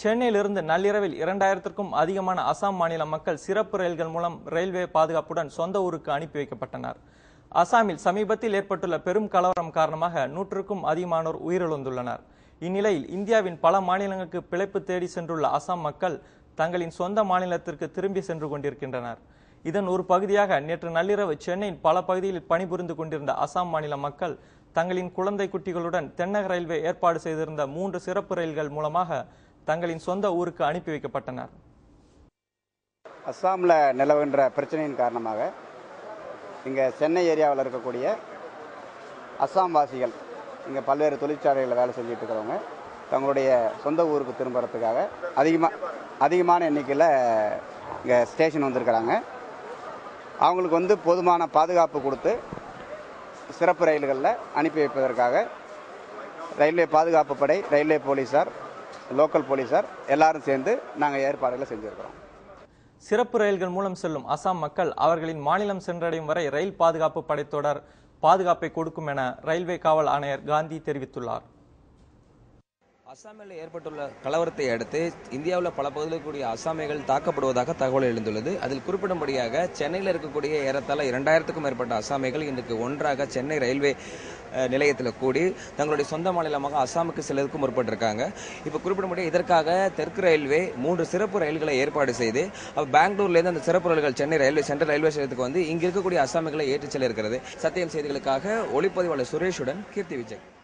சென்னையிலிருந்து நள்ளிரவில் இரண்டாயிரத்திற்கும் அதிகமான அசாம் மாநில மக்கள் சிறப்பு ரயில்கள் மூலம் ரயில்வே பாதுகாப்புடன் சொந்த ஊருக்கு அனுப்பி வைக்கப்பட்டனர் அசாமில் சமீபத்தில் ஏற்பட்டுள்ள பெரும் கலவரம் காரணமாக நூற்றுக்கும் அதிகமானோர் உயிரிழந்துள்ளனர் இந்நிலையில் இந்தியாவின் பல மாநிலங்களுக்கு பிழைப்பு தேடி சென்றுள்ள அசாம் மக்கள் தங்களின் சொந்த மாநிலத்திற்கு திரும்பி சென்று கொண்டிருக்கின்றனர் இதன் ஒரு பகுதியாக நேற்று நள்ளிரவு சென்னையின் பல பகுதிகளில் பணிபுரிந்து கொண்டிருந்த அசாம் மாநில மக்கள் தங்களின் குழந்தை குட்டிகளுடன் தென்னக ரயில்வே ஏற்பாடு செய்திருந்த மூன்று சிறப்பு ரயில்கள் மூலமாக தங்களின் சொந்த ஊருக்கு அனுப்பி வைக்கப்பட்டனர் அஸ்ஸாமில் நிலவுகின்ற பிரச்சனையின் காரணமாக இங்கே சென்னை ஏரியாவில் இருக்கக்கூடிய அஸ்ஸாம் வாசிகள் இங்கே பல்வேறு தொழிற்சாலைகளில் வேலை செஞ்சுட்டு இருக்கிறவங்க தங்களுடைய சொந்த ஊருக்கு திரும்புறதுக்காக அதிகமாக அதிகமான எண்ணிக்கையில் இங்கே ஸ்டேஷன் வந்திருக்கிறாங்க அவங்களுக்கு வந்து போதுமான பாதுகாப்பு கொடுத்து சிறப்பு ரயில்களில் அனுப்பி வைப்பதற்காக ரயில்வே பாதுகாப்பு படை ரயில்வே போலீஸார் லோக்கல் போலீஸார் எல்லாரும் சேர்ந்து நாங்கள் ஏற்பாடுகளை செஞ்சுருக்கிறோம் சிறப்பு ரயில்கள் மூலம் செல்லும் அசாம் மக்கள் அவர்களின் மாநிலம் சென்றடையும் வரை ரயில் பாதுகாப்பு படைத்தொடர் பாதுகாப்பை கொடுக்கும் என ரயில்வே காவல் ஆணையர் காந்தி தெரிவித்துள்ளார் அசாமில் ஏற்பட்டுள்ள கலவரத்தை அடுத்து இந்தியாவில் பல பகுதியில் கூடிய அசாமிகள் தாக்கப்படுவதாக தகவல் எழுந்துள்ளது அதில் குறிப்பிடும்படியாக சென்னையில் இருக்கக்கூடிய ஏறத்தாழ இரண்டாயிரத்துக்கும் மேற்பட்ட அசாமிகள் இன்றைக்கு ஒன்றாக சென்னை ரயில்வே அஹ், நிலையத்தில் கூடி தங்களுடைய சொந்த மாநிலமாக அசாமுக்கு செல்வதற்கு முற்பட்டிருக்காங்க இப்போ குறிப்பிடும்படி இதற்காக தெற்கு ரயில்வே மூன்று சிறப்பு ரயில்களை ஏற்பாடு செய்து அப்ப பெங்களூர்லேருந்து அந்த சிறப்பு ரயில்கள் சென்னை ரயில்வே சென்ட்ரல் ரயில்வே ஸ்டேஷனுக்கு வந்து இங்கு இருக்கக்கூடிய அசாமிகளை ஏற்றிச் செல்ல இருக்கிறது சத்தியம் செய்திகளுக்காக ஒளிப்பதிவாளர் சுரேஷுடன் கீர்த்தி விஜய்